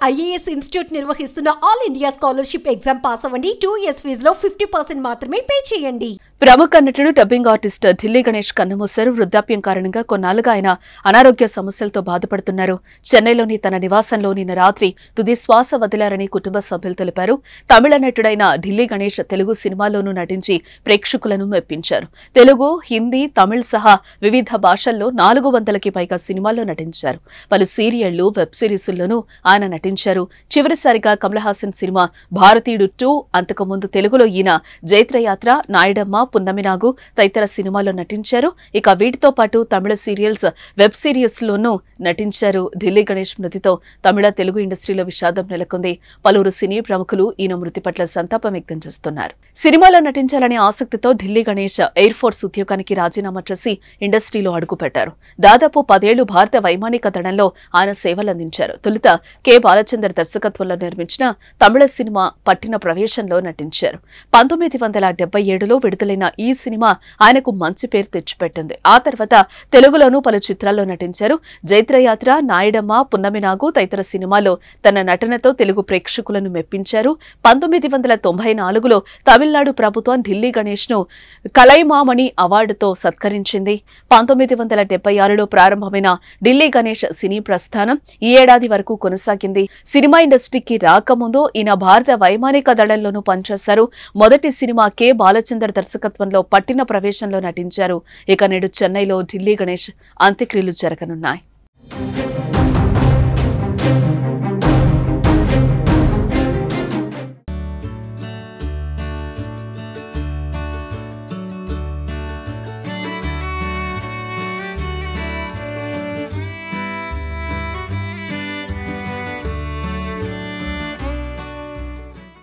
IAS institute నిర్వహిస్తున్న all India scholarship exam pass అవ్వండి two years ఫీజులో ఫిఫ్టీ పర్సెంట్ మాత్రమే పే చేయండి ప్రముఖ నటుడు డబ్బింగ్ ఆర్టిస్ట్ ఢిల్లీ గణేష్ కన్నుమూశారు వృద్ధాప్యం కారణంగా కొన్నాళ్లుగా ఆయన అనారోగ్య సమస్యలతో బాధపడుతున్నారు చెన్నైలోని తన నివాసంలో నిన్న రాత్రి తుది శ్వాస వదిలారని కుటుంబ సభ్యులు తెలిపారు తమిళ నటుడైన ఢిల్లీ గణేష్ తెలుగు సినిమాల్లోనూ నటించి ప్రేక్షకులను మెప్పించారు తెలుగు హిందీ తమిళ్ సహా వివిధ భాషల్లో నాలుగు వందలకి పైగా సినిమాల్లో నటించారు పలు సీరియళ్లు వెబ్ సిరీసుల్లోనూ ఆయన నటించారు చివరిసారిగా కమల్ హాసన్ సినిమా భారతీయుడు టూ అంతకుముందు తెలుగులో ఈయన జైత్రయాత్ర నాయుడమ్మ పున్నమినాగు తదితర సినిమాల్లో నటించారు ఇక వీటితో పాటు తమిళ సీరియల్స్ వెబ్ సిరీస్ లోనూ నటించారు ఢిల్లీ గణేష్ మృతితో తమిళ తెలుగు ఇండస్ట్రీలో విషాదం నెలకొంది పలువురు సినీ ప్రముఖులు ఈయన మృతి పట్ల సంతాపం వ్యక్తం చేస్తున్నారు సినిమాలో నటించాలనే ఆసక్తితో ఢిల్లీ గణేష్ ఎయిర్ ఫోర్స్ ఉద్యోగానికి రాజీనామా చేసి ఇండస్ట్రీలో అడుగుపెట్టారు దాదాపు పదేళ్లు భారత వైమానిక దళంలో ఆయన సేవలందించారు తొలుత కె బాలచందర్ దర్శకత్వంలో నిర్మించిన తమిళ సినిమా పట్టిన ప్రవేశంలో నటించారు పంతొమ్మిది వందల డెబ్బై ఏడులో విడుదలైన ఈ సినిమా ఆయనకు మంచి పేరు తెచ్చిపెట్టింది ఆ తర్వాత తెలుగులోనూ పలు చిత్రాల్లో నటించారు జైత్రయాత్ర నాయుడమ్మ పున్నమినాగు తదితర సినిమాలో తన నటనతో తెలుగు ప్రేక్షకులను మెప్పించారు పంతొమ్మిది వందల తొంభై నాలుగులో తమిళనాడు ప్రభుత్వం ఢిల్లీ గణేష్ ను కలైమామణి అవార్డుతో సత్కరించింది పంతొమ్మిది వందల డెబ్బై ఆరులో ప్రారంభమైన ఢిల్లీ గణేష్ సినీ ప్రస్థానం ఈ ఏడాది వరకు కొనసాగింది సినిమా ఇండస్ట్రీకి రాకముందు ఈయన భారత వైమానిక దళంలోనూ పనిచేశారు మొదటి సినిమా కె బాలచందర్ దర్శకత్వంలో పట్టిన ప్రవేశంలో నటించారు ఇక నేడు చెన్నైలో ఢిల్లీ గణేష్ అంత్యక్రియలు జరగనున్నాయి